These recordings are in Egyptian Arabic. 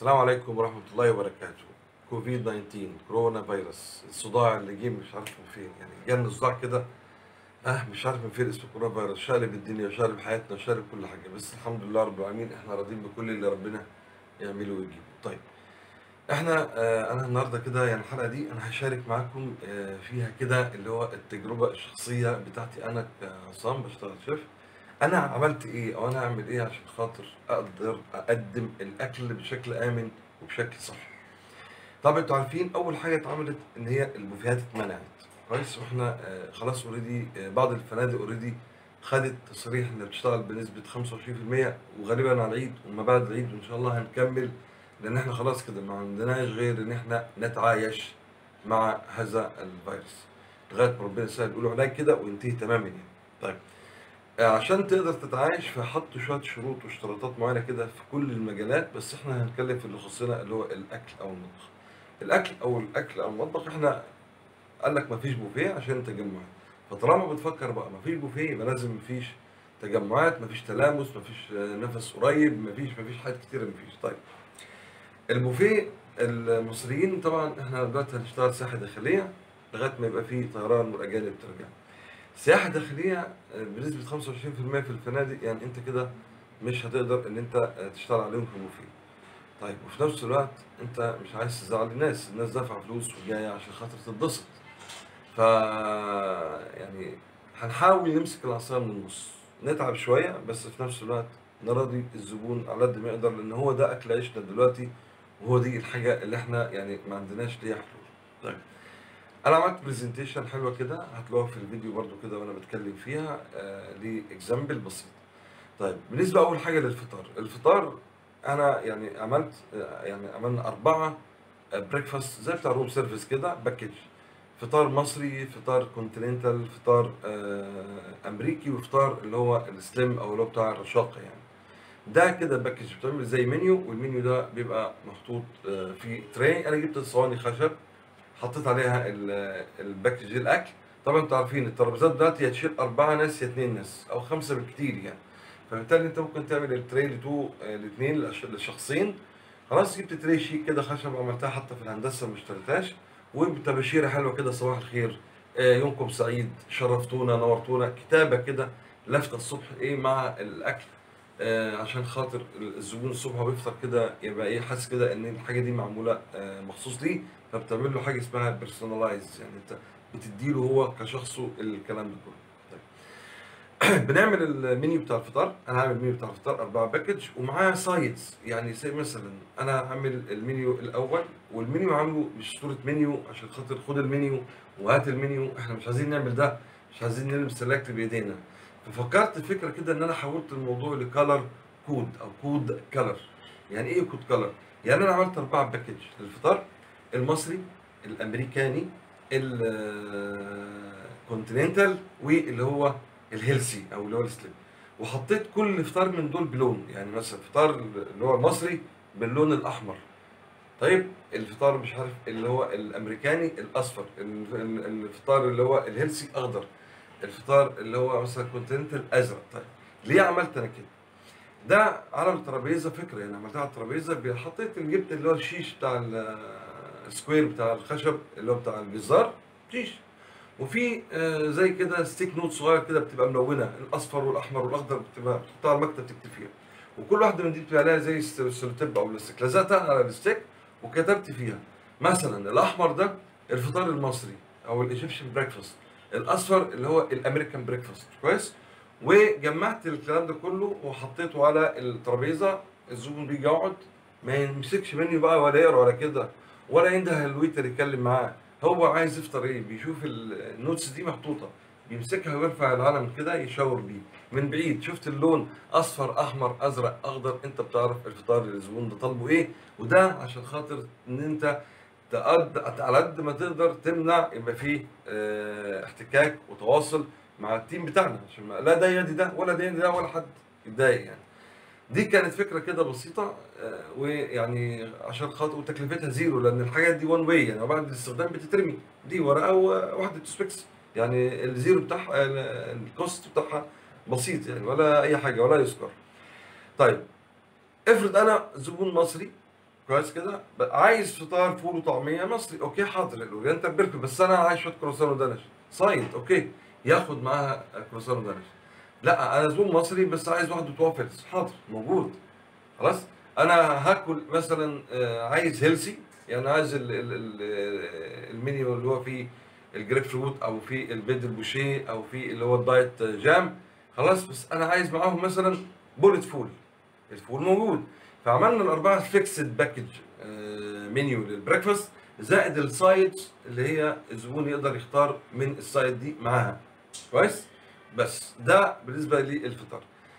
السلام عليكم ورحمة الله وبركاته كوفيد 19 كورونا فيروس الصداع اللي جه مش عارف من فين يعني جالنا صداع كده اه مش عارف من فين اسمه كورونا فيروس شالب الدنيا وشالب حياتنا وشالب كل حاجة بس الحمد لله رب العالمين احنا راضيين بكل اللي ربنا يعمله ويجيبه طيب احنا آه انا النهارده كده يعني الحلقة دي انا هشارك معاكم آه فيها كده اللي هو التجربة الشخصية بتاعتي انا كعصام بشتغل شيف انا عملت ايه او انا اعمل ايه عشان خاطر اقدر اقدم الاكل بشكل امن وبشكل صحي طبعا انتوا عارفين اول حاجه اتعملت ان هي البوفيهات اتمنعت كويس واحنا آه، خلاص اوريدي بعض الفنادق اوريدي خدت تصريح انها بتشتغل بنسبه 25% وغالبا على العيد وما بعد العيد ان شاء الله هنكمل لان احنا خلاص كده ما عندناش غير ان احنا نتعايش مع هذا الفيروس لغايه ما ربنا يسهل يقولوا علاج كده وينتهي تماما يعني طيب عشان تقدر تتعايش فحطوا شويه شروط واشتراطات معينه كده في كل المجالات بس احنا هنتكلم في اللي يخصنا اللي هو الاكل او المطبخ الاكل او الاكل او المطبخ احنا قال لك مفيش بوفيه عشان تجمعات فطالما بتفكر بقى مفيش بوفيه يبقى لازم مفيش تجمعات مفيش تلامس مفيش آه، نفس قريب مفيش مفيش حاجات كتيره مفيش طيب البوفيه المصريين طبعا احنا دلوقتي هنشتغل سياحه داخليه لغايه ما يبقى في طيران والاجانب ترجع سياحة داخلية بنسبة 25% في الفنادق يعني انت كده مش هتقدر ان انت تشتغل عليهم في بوفيه. طيب وفي نفس الوقت انت مش عايز تزعل الناس، الناس دافعة فلوس وجاية عشان خاطر تتبسط. ف يعني هنحاول نمسك العصاية من النص، نتعب شوية بس في نفس الوقت نراضي الزبون على قد ما يقدر لان هو ده اكل عيشنا دلوقتي وهو دي الحاجة اللي احنا يعني ما عندناش ليها حلول. طيب انا عملت برزنتيشن حلوه كده هتلاقوها في الفيديو برضو كده وانا بتكلم فيها آه لاكزامبل بسيط طيب بالنسبه اول حاجه للفطار الفطار انا يعني عملت آه، يعني عملنا اربعه بريكفاست زي بتاع روم سيرفيس كده باكج فطار مصري فطار كونتيننتال فطار آه امريكي وفطار اللي هو السليم او اللي هو بتاع الرشاقه يعني ده كده باكج بتعمل زي منيو والمنيو ده بيبقى محطوط آه في تري انا جبت صواني خشب حطيت عليها ال- الباكج دي الاكل طبعا انتوا عارفين الترابيزات دلوقتي هتشيل اربعه ناس يا اثنين ناس او خمسه بالكتير يعني فبالتالي انت ممكن تعمل التري لتو الاثنين للشخصين خلاص جبت تري شيك كده خشب عملتها حتى في الهندسه ما اشتريتهاش وبتباشيره حلوه كده صباح الخير آه، يومكم سعيد شرفتونا نورتونا كتابه كده لافته الصبح ايه مع الاكل آه، عشان خاطر الزبون الصبح وهو بيفطر كده يبقى ايه حاسس كده ان الحاجه دي معموله آه، مخصوص ليه فبتعمل له حاجه اسمها بيرسونلايز يعني انت بتديله هو كشخصه الكلام ده كله طيب. بنعمل المنيو بتاع الفطار انا هعمل المنيو بتاع الفطار اربعه باكج ومعاه سايدز يعني زي مثلا انا هعمل المنيو الاول والمنيو عامله مش صوره منيو عشان خاطر خد المنيو وهات المنيو احنا مش عايزين نعمل ده مش عايزين نلمس سيلكت بايدينا ففكرت فكره كده ان انا حولت الموضوع لكالر كود او كود كالر يعني ايه كود كالر يعني انا عملت اربعه باكج للفطار المصري الامريكاني الكونتيننتال واللي هو الهيلسي او اللي هو السليم وحطيت كل فطار من دول بلون يعني مثلا فطار اللي هو المصري باللون الاحمر طيب الفطار مش عارف اللي هو الامريكاني الاصفر ال- ال- الفطار اللي هو الهيلسي اخضر الفطار اللي هو مثلا كونتيننتال ازرق طيب ليه عملت انا كده ده على الترابيزه فكره يعني عملتها على الترابيزه حطيت جبت اللي هو الشيش بتاع ال- السكوير بتاع الخشب اللي هو بتاع الجزار شيش وفي آه، زي كده ستيك نوت صغير كده بتبقى ملونه الاصفر والاحمر والاخضر بتبقى بتحطها على المكتب تكتب فيها وكل واحده من دي بتبقى عليها زي الس- السلوتيب او الاستيك لزقتها على الستيك وكتبت فيها مثلا الاحمر ده الفطار المصري او الايجيبشن بريكفاست الاصفر اللي هو الامريكان بريكفاست كويس وجمعت الكلام ده كله وحطيته على الترابيزه الزبون بيجي يقعد ما يمسكش مني بقى ولا يقرا ولا كده ولا ينده الويتر يتكلم معاه هو عايز يفطر ايه بيشوف ال- النوتس دي محطوطه بيمسكها ويرفع العلم كده يشاور بيه من بعيد شفت اللون اصفر احمر ازرق اخضر انت بتعرف الفطار اللي الزبون ده طالبه ايه وده عشان خاطر ان انت تقد على قد ما تقدر تمنع يبقى فيه اه احتكاك وتواصل مع التيم بتاعنا عشان ما لا ده يدي ده ولا ده يدي ده ولا حد يتضايق يعني دي كانت فكره كده بسيطه آه، ويعني عشان خاطر وتكلفتها زيرو لان الحاجات دي وان واي يعني وبعد الاستخدام بتترمي دي ورقه وواحده تسبكس يعني الزيرو بتاعها آه، الكوست بتاعها بسيط يعني ولا اي حاجه ولا يذكر طيب افرض انا زبون مصري كويس كده بقى عايز فطار فول وطعميه مصري اوكي حاضر الاورينتال بيرفكت بس انا عايز شويه كروسان ودنش صايد اوكي ياخد معاها كروسان ودنش لا انا زبون مصري بس عايز واحد وافلز حاضر موجود خلاص انا هاكل مثلا آه، عايز هيلسي يعني عايز ال- ال- ال- المنيو اللي هو فيه الجريب فروت او في البيض البوشيه او في اللي هو الدايت جام خلاص بس انا عايز معاهم مثلا بولت فول الفول موجود فعملنا الاربعه فيكسد باكج منيو للبريكفاست زائد السايدز اللي هي الزبون يقدر يختار من السايد دي معاها كويس بس ده بالنسبه للفطار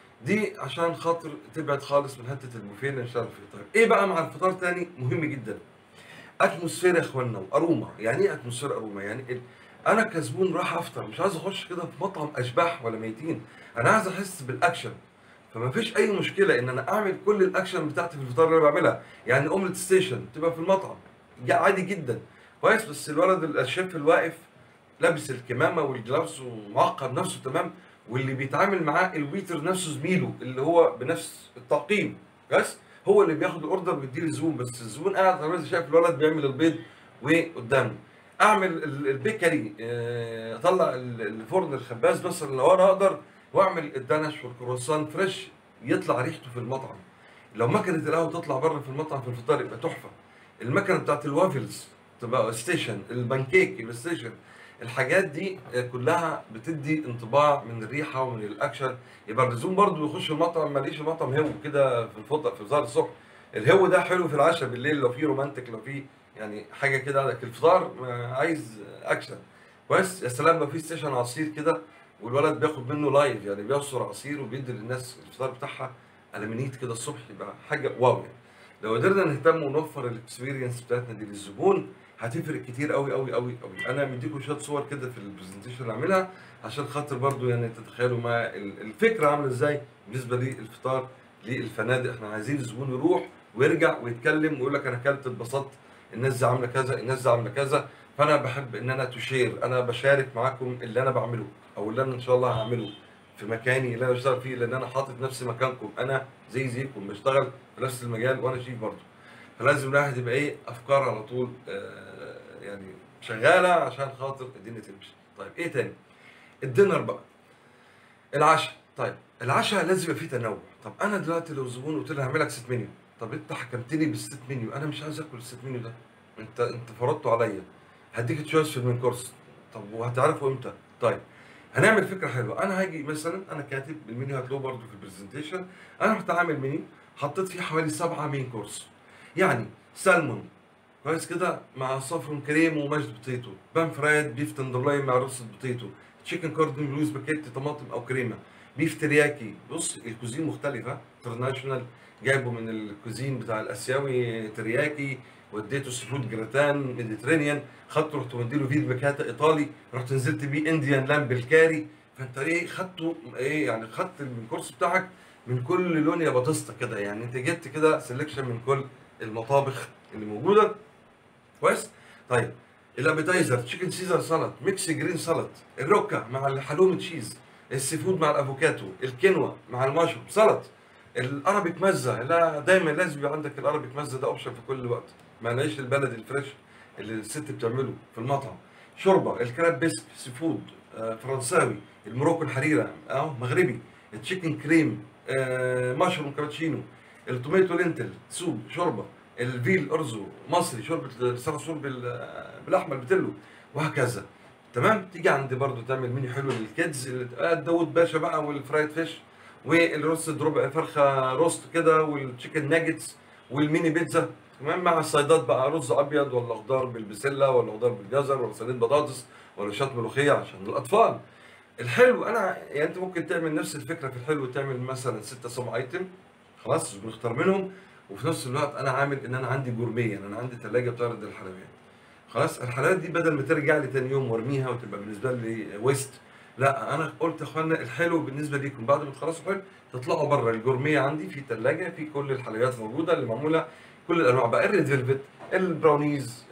دي عشان خاطر تبعد خالص من حته البوفيه اللي نشتغل فيه طيب ايه بقى مع الفطار تاني مهم جدا اتموسفير يا اخوانا واروما يعني ايه اتموسفير اروما يعني ال... انا كزبون راح افطر مش عايز اخش كده في مطعم اشباح ولا ميتين انا عايز احس بالاكشن فما فيش اي مشكله ان انا اعمل كل الاكشن بتاعتي في الفطار اللي انا بعملها يعني اومليت ستيشن تبقى في المطعم جا- عادي جدا كويس بس الولد الشيف الواقف لابس الكمامه والجلافز ومعقد نفسه تمام واللي بيتعامل معاه الويتر نفسه زميله اللي هو بنفس التعقيم بس هو اللي بياخد الاوردر بيديه للزبون بس الزبون قاعد على الترابيزه شايف الولد بيعمل البيض وقدامه اعمل ال- البيكري آه، اطلع ال- الفرن الخباز مثلا لو انا اقدر واعمل الدنش والكروسان فريش يطلع ريحته في المطعم لو مكنه القهوه تطلع بره في المطعم في الفطار يبقى تحفه المكنه بتاعت الوافلز تبقى ستيشن البانكيك يبقى ستيشن الحاجات دي آه، كلها بتدي انطباع من الريحه ومن الاكشن يبقى الزوم برضو يخش المطعم ما ليش المطعم هو كده في الفطر في فطار الصبح الهو ده حلو في العشاء بالليل لو في رومانتك لو في يعني حاجه كده عندك الفطار آه، عايز اكشن كويس يا سلام لو في ستيشن عصير كده والولد بياخد منه لايف يعني بيعصر عصير وبيدي للناس الفطار بتاعها المنيت كده الصبح يبقى حاجه واو يعني لو قدرنا نهتم ونوفر الاكسبيرينس بتاعتنا دي للزبون هتفرق كتير قوي قوي قوي قوي انا مديكم شويه صور كده في البرزنتيشن اللي عاملها عشان خاطر برضو يعني تتخيلوا ما ال- الفكره عامله ازاي بالنسبه للفطار للفنادق احنا عايزين الزبون يروح ويرجع ويتكلم ويقول لك انا اكلت اتبسطت الناس دي عامله كذا الناس دي عامله كذا فانا بحب ان انا تشير انا بشارك معاكم اللي انا بعمله او اللي انا ان شاء الله هعمله في مكاني اللي انا بشتغل فيه لان انا حاطط نفسي مكانكم انا زي زيكم بشتغل في نفس المجال وانا شيف برضه فلازم الواحد يبقى ايه افكار على طول آه، يعني شغاله عشان خاطر الدنيا تمشي طيب ايه تاني الدينر بقى العشاء طيب العشاء لازم يبقى فيه تنوع طب انا دلوقتي لو زبون قلت له هعمل لك ست منيو طب انت حكمتني بالست منيو انا مش عايز اكل الست منيو ده انت انت فرضته عليا هديك تشويس في المين كورس طب وهتعرفه امتى طيب هنعمل فكره حلوه انا هاجي مثلا انا كاتب المنيو هتلاقوه برضه في البرزنتيشن انا رحت عامل منيو حطيت فيه حوالي سبعه مين كورس يعني سالمون كويس كده مع صفر كريم ومشد بوتيتو بان فرايد بيف تندرلاين مع رصة بوتيتو تشيكن كاردن بلوز باكيت طماطم او كريمه بيف ترياكي بص الكوزين مختلفه انترناشونال جايبه من الكوزين بتاع الاسيوي ترياكي وديته سي فود جراتان ميديترينيان خدته رحت مديله فيد بكاتا ايطالي رحت نزلت بيه انديان لام بالكاري فانت ايه خدته ايه يعني خدت الكورس بتاعك من كل لون يا باتيستا كده يعني انت جبت كده سelection من كل المطابخ اللي موجوده كويس طيب الابيتايزر تشيكن سيزر سلطه ميكس جرين سلطه الروكا مع الحلوم تشيز السي فود مع الافوكاتو الكينوا مع المشروم سلطه الارابيك مزه لا دايما لازم يبقى عندك الارابيك مزه ده اوبشن في كل وقت مع العيش البلدي الفريش اللي الست بتعمله في المطعم شوربه الكراب بيسك سي فود آه، فرنساوي الموروكو الحريره اهو مغربي التشيكن كريم آه، مشروم كابتشينو التوميتو لينتل سوب شوربه الفيل ارزو مصري شوربه صلصه بال بالاحمر بتلو وهكذا تمام تيجي عند برضو تعمل منيو حلو للكيدز اللي آه، داوود باشا بقى والفرايد فيش والروست ربع فرخه روست كده والتشيكن ناجتس والميني بيتزا تمام مع الصيدات بقى رز ابيض ولا خضار بالبسله ولا خضار بالجزر ولا صينيه بطاطس ولا شط ملوخيه عشان الاطفال الحلو انا يعني انت ممكن تعمل نفس الفكره في الحلو تعمل مثلا ستة سبع ايتم خلاص بنختار منهم وفي نفس الوقت انا عامل ان انا عندي جورميه انا عندي ثلاجه بتعرض الحلويات خلاص الحلويات دي بدل ما ترجع لي تاني يوم وارميها وتبقى بالنسبه لي ويست لا انا قلت يا اخوانا الحلو بالنسبه ليكم بعد ما تخلصوا حلو تطلعوا بره الجورميه عندي في ثلاجه في كل الحلويات موجوده اللي معموله كل الانواع بقى الريد فيلفت البراونيز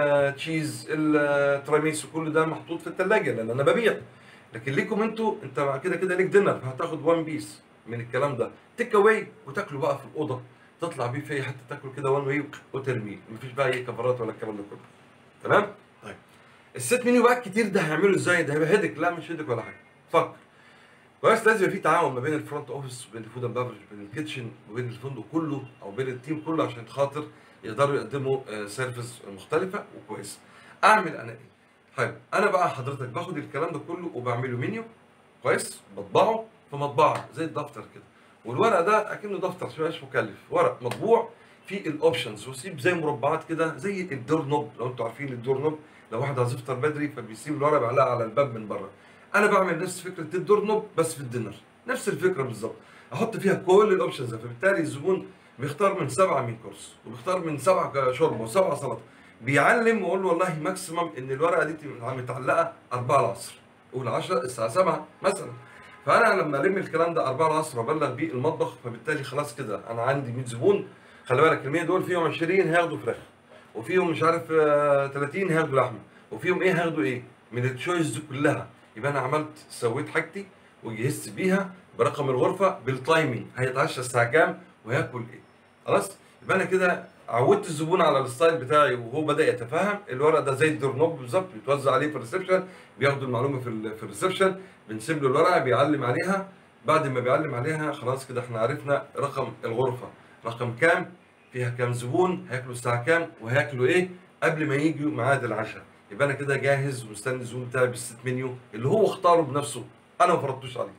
التشيز التراميسو كل ده محطوط في الثلاجه لان انا ببيع لكن ليكم انتوا انت مع كده كده ليك دينر فهتاخد وان بيس من الكلام ده تيك اواي وتاكلوا بقى في الاوضه تطلع بيه في اي حته تاكل كده وان واي وترميه مفيش بقى اي كفرات ولا الكلام ده كله تمام طيب الست منيو بقى الكتير ده هيعمله ازاي ده هيبقى هيدك لا مش هيدك ولا حاجه فكر كويس لازم يبقى في تعاون ما بين الفرونت اوفيس وبين الفود اند بافرج وبين الكيتشن وبين الفندق كله او بين التيم كله عشان خاطر يقدروا يقدموا سيرفيس مختلفه وكويسه اعمل انا ايه حلو انا بقى حضرتك باخد الكلام ده كله وبعمله منيو كويس بطبعه في مطبعه زي الدفتر كده والورق ده اكنه دفتر شويه مش مكلف ورق مطبوع فيه الاوبشنز وسيب زي مربعات كده زي الدور نوب لو انتوا عارفين الدور نوب لو واحد عايز يفطر بدري فبيسيب الورق بيعلقها على الباب من بره انا بعمل نفس فكره الدور نوب بس في الدينر نفس الفكره بالظبط احط فيها كل الاوبشنز فبالتالي الزبون بيختار من سبعه من كورس وبيختار من سبعه شوربه وسبعه سلطه بيعلم واقول له والله ماكسيمم ان الورقه دي تبقى متعلقه 4 العصر قول 10 الساعه 7 مثلا فانا لما الم الكلام ده 4 العصر وابلغ بيه المطبخ فبالتالي خلاص كده انا عندي 100 زبون خلي بالك ال 100 دول فيهم 20 هياخدوا فراخ وفيهم مش عارف آه، 30 هياخدوا لحمه وفيهم ايه هياخدوا ايه من التشويس دي كلها يبقى انا عملت سويت حاجتي وجهزت بيها برقم الغرفه بالتايمنج هيتعشى الساعه كام وهياكل ايه خلاص يبقى انا كده عودت الزبون على الستايل بتاعي وهو بدا يتفهم الورق ده زي الدورنوب بالظبط بيتوزع عليه في الريسبشن بياخدوا المعلومه في ال- في الريسبشن بنسيب له الورقه بيعلم عليها بعد ما بيعلم عليها خلاص كده احنا عرفنا رقم الغرفه رقم كام فيها كام زبون هياكلوا الساعه كام وهياكلوا ايه قبل ما يجوا ميعاد العشاء يبقى انا كده جاهز ومستني الزبون بتاعي بالست منيو اللي هو اختاره بنفسه انا ما فرضتوش عليه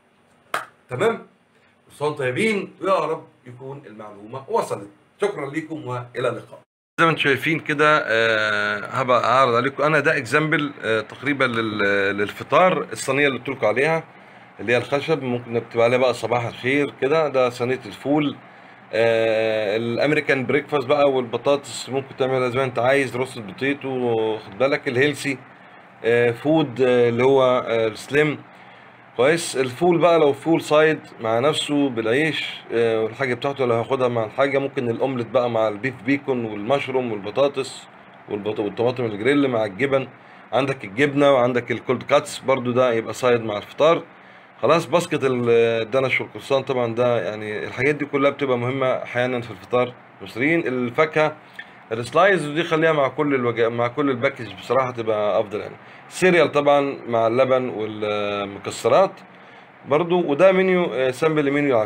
تمام وصلوا طيبين ويا رب يكون المعلومه وصلت شكرا لكم والى اللقاء زي ما انتم شايفين كده آه، هبقى اعرض عليكم انا ده اكزامبل تقريبا لل- للفطار الصينيه اللي قلت لكم عليها اللي هي الخشب ممكن نكتب عليها بقى صباح الخير كده ده صينيه الفول آه، الامريكان بريكفاست بقى والبطاطس ممكن تعملها زي ما انت عايز رز البطيطو خد بالك الهيلسي آه، فود آه، اللي هو آه، السليم كويس الفول بقى لو فول سايد مع نفسه بالعيش آه، والحاجه بتاعته لو هاخدها مع الحاجه ممكن الاومليت بقى مع البيف بيكون والمشروم والبطاطس والبط- والطماطم الجريل مع الجبن عندك الجبنه وعندك الكولد كاتس برضو ده يبقى سايد مع الفطار خلاص باسكت ال- الدنش والقرصان طبعا ده يعني الحاجات دي كلها بتبقى مهمه احيانا في الفطار المصريين الفاكهه السلايز ودي خليها مع كل الوجه مع كل الباكج بصراحه تبقى افضل يعني السيريال طبعا مع اللبن والمكسرات برضو وده منيو آه، سامبل منيو